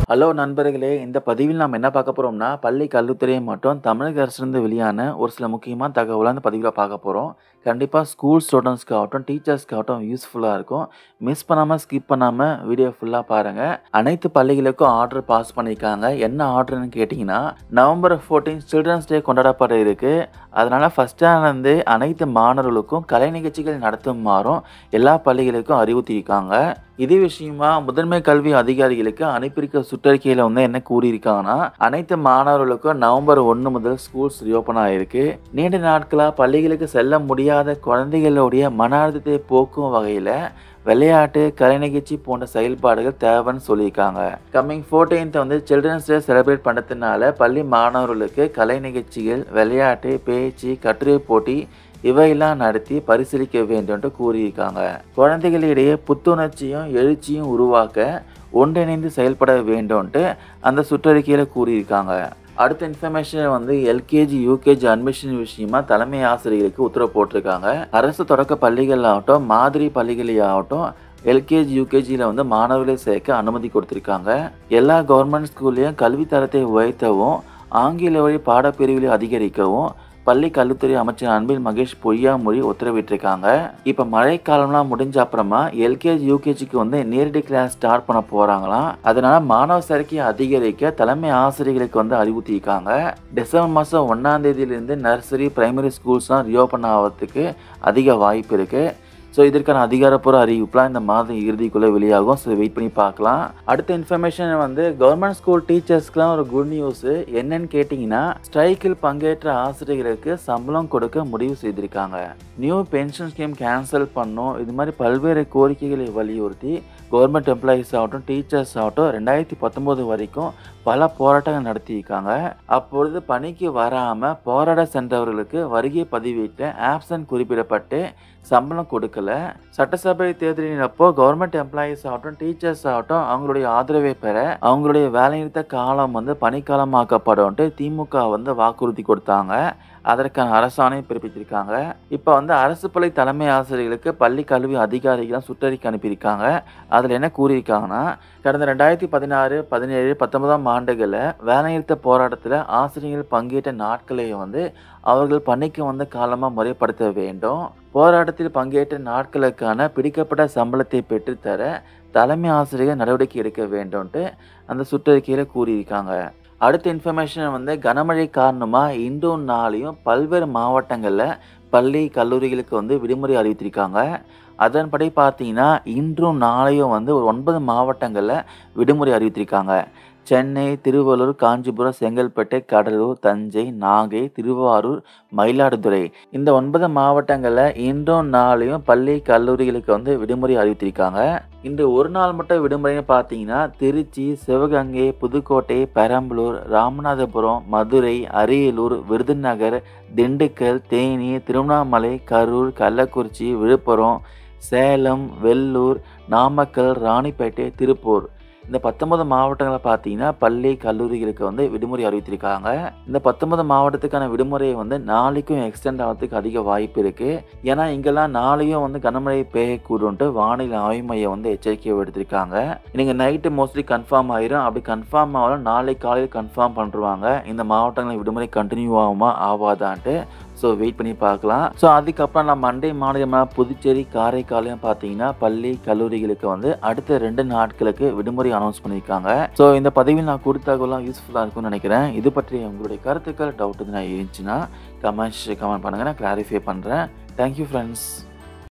hello நண்பர்களே இந்த பதிவில் நாம் என்ன பார்க்க போகிறோம்னா பள்ளி கல்வித்துறையை மட்டும் தமிழக அரசிலிருந்து வெளியான ஒரு சில முக்கியமான தகவலை இந்த பதிவில் பார்க்க போகிறோம் கண்டிப்பாக ஸ்கூல் ஸ்டூடெண்ட்ஸ்க்காகட்டும் டீச்சர்ஸ்க்காகட்டும் யூஸ்ஃபுல்லாக இருக்கும் மிஸ் பண்ணாமல் ஸ்கிப் பண்ணாமல் வீடியோ ஃபுல்லாக பாருங்கள் அனைத்து பள்ளிகளுக்கும் ஆர்டர் பாஸ் பண்ணியிருக்காங்க என்ன ஆர்டர்னு கேட்டிங்கன்னா நவம்பர் ஃபோர்டீன் சில்ட்ரன்ஸ் டே கொண்டாடப்பட இருக்கு அதனால் ஃபஸ்ட் ஸ்டாண்ட்லேருந்து அனைத்து மாணவர்களுக்கும் கலை நிகழ்ச்சிகள் நடத்துமாறும் எல்லா பள்ளிகளுக்கும் அறிவுறுத்தியிருக்காங்க இதே விஷயமா முதன்மை கல்வி அதிகாரிகளுக்கு அனுப்பியிருக்க சுற்றறிக்கையில் வந்து என்ன கூறியிருக்காங்கன்னா அனைத்து மாணவர்களுக்கும் நவம்பர் ஒன்று முதல் ஸ்கூல்ஸ் ரியோப்பன் ஆயிருக்கு நீண்ட நாட்களாக பள்ளிகளுக்கு செல்ல முடியாத குழந்தைகளுடைய மன அழுத்தத்தை போக்கும் வகையில் விளையாட்டு கலை நிகழ்ச்சி போன்ற செயல்பாடுகள் தேவைன்னு சொல்லியிருக்காங்க கம்மிங் ஃபோர்டீன்த் வந்து சில்ட்ரன்ஸ் டே செலிப்ரேட் பண்ணதுனால பள்ளி மாணவர்களுக்கு கலை நிகழ்ச்சிகள் விளையாட்டு பேச்சு கட்டுரை போட்டி இவையெல்லாம் நடத்தி பரிசீலிக்க வேண்டும்ட்டு கூறியிருக்காங்க குழந்தைகளிடையே புத்துணர்ச்சியும் எழுச்சியும் உருவாக்க ஒன்றிணைந்து செயல்பட வேண்டும்ட்டு அந்த சுற்றறிக்கையில் கூறியிருக்காங்க அடுத்த இன்ஃபர்மேஷன் வந்து எல்கேஜி யூகேஜி அட்மிஷன் விஷயமா தலைமை ஆசிரியர்களுக்கு உத்தரவு போட்டிருக்காங்க அரசு தொடக்க பள்ளிகள் ஆகட்டும் மாதிரி பள்ளிகளையாகட்டும் எல்கேஜி யூகேஜியில் வந்து மாணவர்களை சேர்க்க அனுமதி கொடுத்துருக்காங்க எல்லா கவர்மெண்ட் ஸ்கூல்லையும் கல்வி தரத்தை உயர்த்தவும் ஆங்கில வழி பாடப்பிரிவுகளை அதிகரிக்கவும் பள்ளி கல்வித்துறை அமைச்சர் அன்பில் மகேஷ் பொய்யாமொழி உத்தரவிட்டிருக்காங்க இப்போ மழைக்காலம்லாம் முடிஞ்ச அப்புறமா எல்கேஜி யூகேஜிக்கு வந்து நேரடி கிளாஸ் ஸ்டார்ட் பண்ண போறாங்களாம் அதனால மாணவ சேர்க்கையை அதிகரிக்க தலைமை ஆசிரியர்களுக்கு வந்து அறிவுறுத்தியிருக்காங்க டிசம்பர் மாதம் ஒன்றாம் தேதியிலிருந்து நர்சரி பிரைமரி ஸ்கூல்ஸ்லாம் ரியோப்பன் ஆகிறதுக்கு அதிக வாய்ப்பு இருக்கு ஸோ இதற்கான அதிகாரப்பூர்வ அறிவிப்புலாம் இந்த மாதம் இறுதிக்குள்ளே வெளியாகும் ஸோ வெயிட் பண்ணி பார்க்கலாம் அடுத்த இன்ஃபர்மேஷன் வந்து கவர்மெண்ட் ஸ்கூல் டீச்சர்ஸ்க்குலாம் ஒரு குட் நியூஸ் என்னன்னு கேட்டிங்கன்னா ஸ்ட்ரைக்கில் பங்கேற்ற ஆசிரியர்களுக்கு சம்பளம் கொடுக்க முடிவு செய்திருக்காங்க நியூ பென்ஷன் ஸ்கீம் கேன்சல் பண்ணும் இது மாதிரி பல்வேறு கோரிக்கைகளை வலியுறுத்தி கவர்மெண்ட் எம்ப்ளாயீஸ் ஆகட்டும் டீச்சர்ஸ் ஆகட்டும் ரெண்டாயிரத்தி பத்தொம்போது வரைக்கும் பல போராட்டங்கள் நடத்தியிருக்காங்க அப்பொழுது பணிக்கு வராமல் போராட சென்றவர்களுக்கு வருகை பதிவேட்டில் ஆப்சன்ட் குறிப்பிடப்பட்டு சம்பளம் கொடுக்கல சட்டசபை தேர்தலின் அப்போ கவர்மெண்ட் எம்ப்ளாயீஸ் ஆகட்டும் டீச்சர்ஸ் ஆகட்டும் அவங்களுடைய ஆதரவை பெற அவங்களுடைய வேலைநிறுத்த காலம் வந்து பணிக்காலமாக்கப்படும் திமுக வந்து வாக்குறுதி கொடுத்தாங்க அதற்கான அரசாணை பிறப்பித்திருக்காங்க இப்போ வந்து அரசு பள்ளி தலைமை ஆசிரியர்களுக்கு பள்ளி கல்வி அதிகாரிகள் சுற்றறிக்கை அனுப்பியிருக்காங்க அதில் என்ன கூறியிருக்காங்கன்னா கடந்த ரெண்டாயிரத்தி பதினாறு பதினேழு பத்தொன்பதாம் ஆண்டுகளில் வேலைநிறுத்த போராட்டத்தில் ஆசிரியர்கள் பங்கேற்ற நாட்களையும் வந்து அவர்கள் பணிக்கு வந்த காலமாக முறைப்படுத்த வேண்டும் போராட்டத்தில் பங்கேற்ற நாட்களுக்கான பிடிக்கப்பட்ட சம்பளத்தை பெற்றுத்தர தலைமை ஆசிரியர் நடவடிக்கை எடுக்க வேண்டும்ட்டு அந்த சுற்றறிக்கையில் கூறியிருக்காங்க அடுத்த இன்ஃபர்மேஷன் வந்து கனமழை காரணமாக இன்றும் நாளையும் பல்வேறு மாவட்டங்களில் பள்ளி கல்லூரிகளுக்கு வந்து விடுமுறை அறிவித்திருக்காங்க அதன்படி பார்த்தீங்கன்னா இன்றும் நாளையும் வந்து ஒரு ஒன்பது மாவட்டங்களில் விடுமுறை அறிவித்திருக்காங்க சென்னை திருவள்ளூர் காஞ்சிபுரம் செங்கல்பட்டு கடலூர் தஞ்சை நாகை திருவாரூர் மயிலாடுதுறை இந்த ஒன்பது மாவட்டங்களில் இன்றும் நாளையும் பள்ளி கல்லூரிகளுக்கு வந்து விடுமுறை அறிவித்திருக்காங்க இன்று ஒரு நாள் மட்டும் விடுமுறைன்னு பார்த்தீங்கன்னா திருச்சி சிவகங்கை புதுக்கோட்டை பெரம்பலூர் ராமநாதபுரம் மதுரை அரியலூர் விருதுநகர் திண்டுக்கல் தேனி திருவண்ணாமலை கரூர் கள்ளக்குறிச்சி விழுப்புரம் சேலம் வெள்ளூர் நாமக்கல் ராணிப்பேட்டை திருப்பூர் இந்த பத்தொன்பது மாவட்டங்களை பார்த்தீங்கன்னா பள்ளி கல்லூரிகளுக்கு வந்து விடுமுறை அறிவித்திருக்காங்க இந்த பத்தொன்பது மாவட்டத்துக்கான விடுமுறையை வந்து நாளைக்கும் எக்ஸ்டெண்ட் ஆகிறதுக்கு அதிக வாய்ப்பு இருக்கு ஏன்னா இங்கெல்லாம் நாளையும் வந்து கனமழை பெய்யக்கூடும்ட்டு வானிலை ஆய்வு மையம் வந்து எச்சரிக்கை எடுத்திருக்காங்க இன்னைக்கு நைட்டு மோஸ்ட்லி கன்ஃபார்ம் ஆயிரும் அப்படி கன்ஃபார்ம் ஆகலாம் நாளை காலையில் கன்ஃபார்ம் பண்ணுவாங்க இந்த மாவட்டங்களில் விடுமுறை கண்டினியூ ஆகுமா ஆகாதான்ட்டு ஸோ வெயிட் பண்ணி பார்க்கலாம் ஸோ அதுக்கப்புறம் நம்ம மண்டே மாநிலமாக புதுச்சேரி காரைக்காலையும் பார்த்தீங்கன்னா பள்ளி கல்லூரிகளுக்கு வந்து அடுத்த ரெண்டு நாட்களுக்கு விடுமுறை அனௌன்ஸ் பண்ணியிருக்காங்க ஸோ இந்த பதிவில் நான் கொடுத்த தகவலாம் யூஸ்ஃபுல்லாக இருக்கும்னு நினைக்கிறேன் இது பற்றி உங்களுடைய கருத்துக்கள் டவுட் எதுனா இருந்துச்சுன்னா கமெண்ட்ஸ் கமெண்ட் பண்ணுங்கள் நான் கிளாரிஃபை பண்ணுறேன் தேங்க்யூ ஃப்ரெண்ட்ஸ்